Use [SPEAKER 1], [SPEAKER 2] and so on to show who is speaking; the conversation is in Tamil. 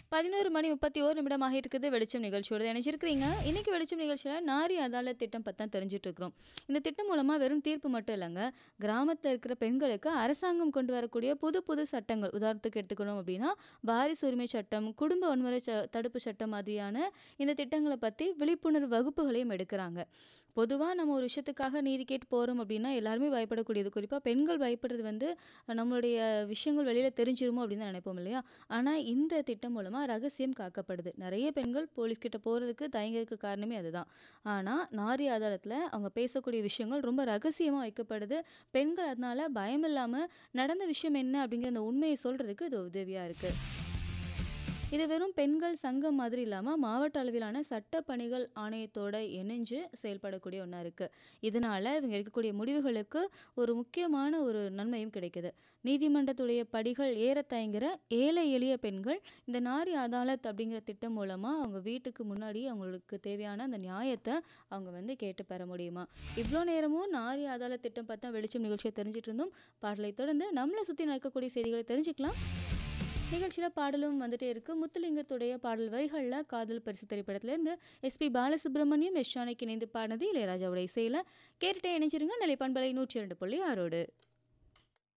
[SPEAKER 1] பதினோரு மணி முப்பத்தி ஓரு நிமிடமாக இருக்குது வெளிச்சம் நிகழ்ச்சியோட இணைச்சிருக்கிறீங்க இன்னைக்கு வெளிச்சம் நிகழ்ச்சியில் நாரி அதாலத் திட்டம் பற்றி தான் தெரிஞ்சுட்டு இருக்கிறோம் இந்த திட்டம் மூலமாக வெறும் தீர்ப்பு மட்டும் இல்லைங்க கிராமத்தில் இருக்கிற பெண்களுக்கு அரசாங்கம் கொண்டு வரக்கூடிய புது புது சட்டங்கள் உதாரணத்துக்கு எடுத்துக்கணும் அப்படின்னா வாரிசு உரிமை சட்டம் குடும்ப வன்முறை ச தடுப்பு சட்டம் மாதிரியான இந்த திட்டங்களை பற்றி விழிப்புணர்வு வகுப்புகளையும் எடுக்கிறாங்க பொதுவாக நம்ம ஒரு விஷயத்துக்காக நீதி கேட்டு போகிறோம் அப்படின்னா எல்லாருமே பயப்படக்கூடியது குறிப்பாக பெண்கள் பயப்படுறது வந்து நம்மளுடைய விஷயங்கள் வெளியில் தெரிஞ்சிருமோ அப்படின்னு தான் நினைப்போம் இல்லையா ஆனால் இந்த திட்டம் மூலமாக ரகசியம் காக்கப்படுது நிறைய பெண்கள் போலீஸ்கிட்ட போகிறதுக்கு தயங்கிறதுக்கு காரணமே அதுதான் ஆனால் நாரி அதாலத்தில் அவங்க பேசக்கூடிய விஷயங்கள் ரொம்ப ரகசியமாக வைக்கப்படுது பெண்கள் அதனால பயம் இல்லாமல் நடந்த விஷயம் என்ன அப்படிங்கிற அந்த உண்மையை சொல்கிறதுக்கு இது உதவியாக இருக்குது இது வெறும் பெண்கள் சங்கம் மாதிரி இல்லாமல் மாவட்ட அளவிலான சட்ட பணிகள் ஆணையத்தோட இணைஞ்சு செயல்படக்கூடிய ஒன்றா இருக்குது இதனால் இவங்க எடுக்கக்கூடிய முடிவுகளுக்கு ஒரு முக்கியமான ஒரு நன்மையும் கிடைக்குது நீதிமன்றத்துடைய படிகள் ஏற தயங்குற ஏழை எளிய பெண்கள் இந்த நாரி அதாலத் அப்படிங்கிற திட்டம் மூலமாக அவங்க வீட்டுக்கு முன்னாடி அவங்களுக்கு தேவையான அந்த நியாயத்தை அவங்க வந்து கேட்டு பெற முடியுமா இவ்வளோ நேரமும் நாரி அதாலத் திட்டம் பார்த்தா வெளிச்சம் நிகழ்ச்சியை தெரிஞ்சிட்டு இருந்தோம் பாடலை தொடர்ந்து நம்மளை சுற்றி நடக்கக்கூடிய செய்திகளை தெரிஞ்சுக்கலாம் நிகழ்ச்சியில் பாடலும் வந்துட்டே இருக்கு முத்துலிங்கத்துடைய பாடல் வரிகளில் காதல் பரிசு திரைப்படத்திலேருந்து எஸ்பி பாலசுப்ரமணியம் எஸ் ஜானகி இணைந்து பாடினது இளையராஜாவுடைய இசையில் கேட்டுட்டே இணைஞ்சிருங்க நிலைப்பண்பலை நூற்றி இரண்டு புள்ளி ஆறோடு